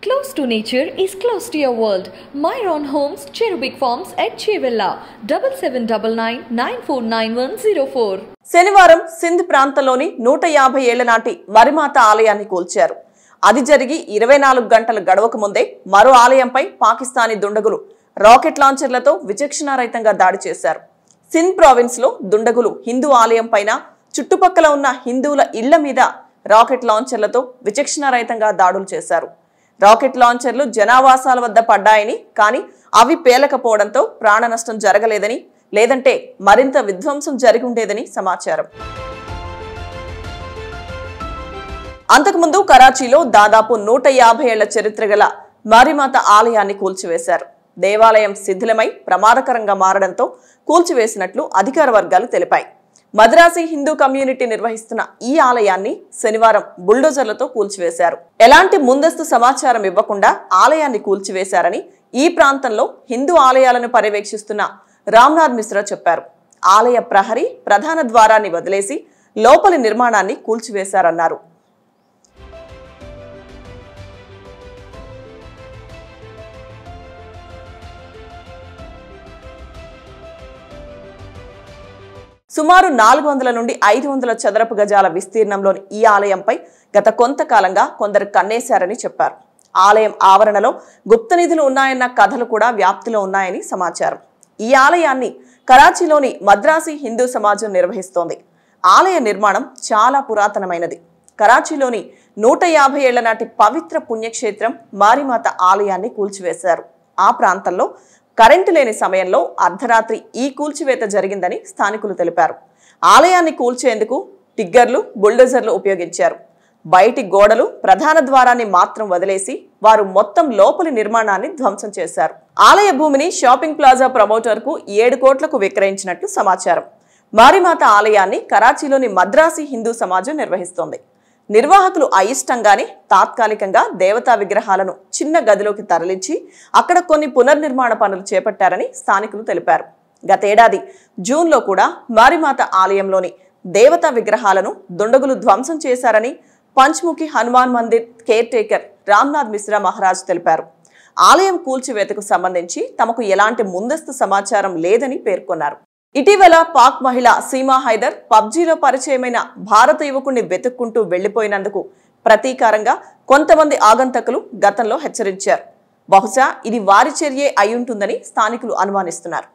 Close to nature is close to your world. Myron Homes, Cherubic Farms at Chevilla, 7799 శనివారం సింధ్ ప్రాంతంలోని నూట యాభై ఏళ్ల నాటి వరిమాత ఆలయాన్ని కూల్చారు అది జరిగి ఇరవై నాలుగు గంటలు గడవక ముందే మరో ఆలయంపై పాకిస్తానీ దుండగులు రాకెట్ లాంచర్లతో విచక్షణారహితంగా దాడి చేశారు సింధ్ ప్రావిన్స్ లో దుండగులు హిందూ ఆలయం పైన చుట్టుపక్కల ఉన్న హిందువుల ఇళ్ల మీద రాకెట్ లాంచర్లతో విచక్షణారహితంగా దాడులు చేశారు రాకెట్ లాంచర్లు జనావాసాల వద్ద పడ్డాయని కానీ అవి పేలకపోవడంతో ప్రాణ నష్టం జరగలేదని లేదంటే మరింత విధ్వంసం జరిగి ఉండేదని సమాచారం అంతకుముందు కరాచీలో దాదాపు నూట యాభై ఏళ్ల చరిత్ర గల మారిమాత ఆలయాన్ని కూల్చివేశారు దేవాలయం శిథిలమై ప్రమాదకరంగా మారడంతో కూల్చివేసినట్లు అధికార వర్గాలు తెలిపాయి మద్రాసి హిందూ కమ్యూనిటీ నిర్వహిస్తున్న ఈ ఆలయాన్ని శనివారం బుల్డోజర్లతో కూల్చివేశారు ఎలాంటి ముందస్తు సమాచారం ఇవ్వకుండా ఆలయాన్ని కూల్చివేశారని ఈ ప్రాంతంలో హిందూ ఆలయాలను పర్యవేక్షిస్తున్న రామ్నాథ్ మిశ్రా చెప్పారు ఆలయ ప్రహరీ ప్రధాన ద్వారాన్ని వదిలేసి లోపలి నిర్మాణాన్ని కూల్చివేశారన్నారు సుమారు నాలుగు వందల నుండి ఐదు వందల చదరపు గజాల విస్తీర్ణంలోని ఈ ఆలయంపై గత కొంతకాలంగా కొందరు కన్నేశారని చెప్పారు ఆలయం ఆవరణలో గుప్త నిధులు ఉన్నాయన్న కథలు కూడా వ్యాప్తిలో ఉన్నాయని సమాచారం ఈ ఆలయాన్ని కరాచీలోని మద్రాసి హిందూ సమాజం నిర్వహిస్తోంది ఆలయ నిర్మాణం చాలా పురాతనమైనది కరాచీలోని నూట యాభై ఏళ్ల నాటి పవిత్ర పుణ్యక్షేత్రం మారిమాత ఆలయాన్ని కూల్చివేశారు ఆ ప్రాంతంలో కరెంటు లేని సమయంలో అర్ధరాత్రి ఈ కూల్చివేత జరిగిందని స్థానికులు తెలిపారు ఆలయాన్ని కూల్చేందుకు టిగ్గర్లు బుల్డోజర్లు ఉపయోగించారు బయటి గోడలు ప్రధాన ద్వారాన్ని మాత్రం వదిలేసి వారు మొత్తం లోపలి నిర్మాణాన్ని ధ్వంసం చేశారు ఆలయ భూమిని షాపింగ్ ప్లాజా ప్రమోటర్ కు ఏడు కోట్లకు విక్రయించినట్లు సమాచారం మారిమాత ఆలయాన్ని కరాచీలోని మద్రాసి హిందూ సమాజం నిర్వహిస్తోంది నిర్వాహకులు అయిష్టంగానే తాత్కాలికంగా దేవతా విగ్రహాలను చిన్న గదిలోకి తరలించి అక్కడ కొన్ని పునర్నిర్మాణ పనులు చేపట్టారని స్థానికులు తెలిపారు గతేడాది జూన్లో కూడా మారిమాత ఆలయంలోని దేవతా విగ్రహాలను దుండగులు ధ్వంసం చేశారని పంచ్ముఖి హనుమాన్ మందిర్ కేర్ టేకర్ రామ్నాథ్ మిశ్రా మహారాజ్ తెలిపారు ఆలయం కూల్చివేతకు సంబంధించి తమకు ఎలాంటి ముందస్తు సమాచారం లేదని పేర్కొన్నారు ఇటీవల పాక్ మహిళ సీమా హైదర్ పబ్జీలో పరిచయమైన భారత యువకుణ్ణి వెతుక్కుంటూ వెళ్లిపోయినందుకు ప్రతీకారంగా కొంతమంది ఆగంతకులు గతంలో హెచ్చరించారు బహుశా ఇది వారి చర్యే అయ్యుంటుందని స్థానికులు అనుమానిస్తున్నారు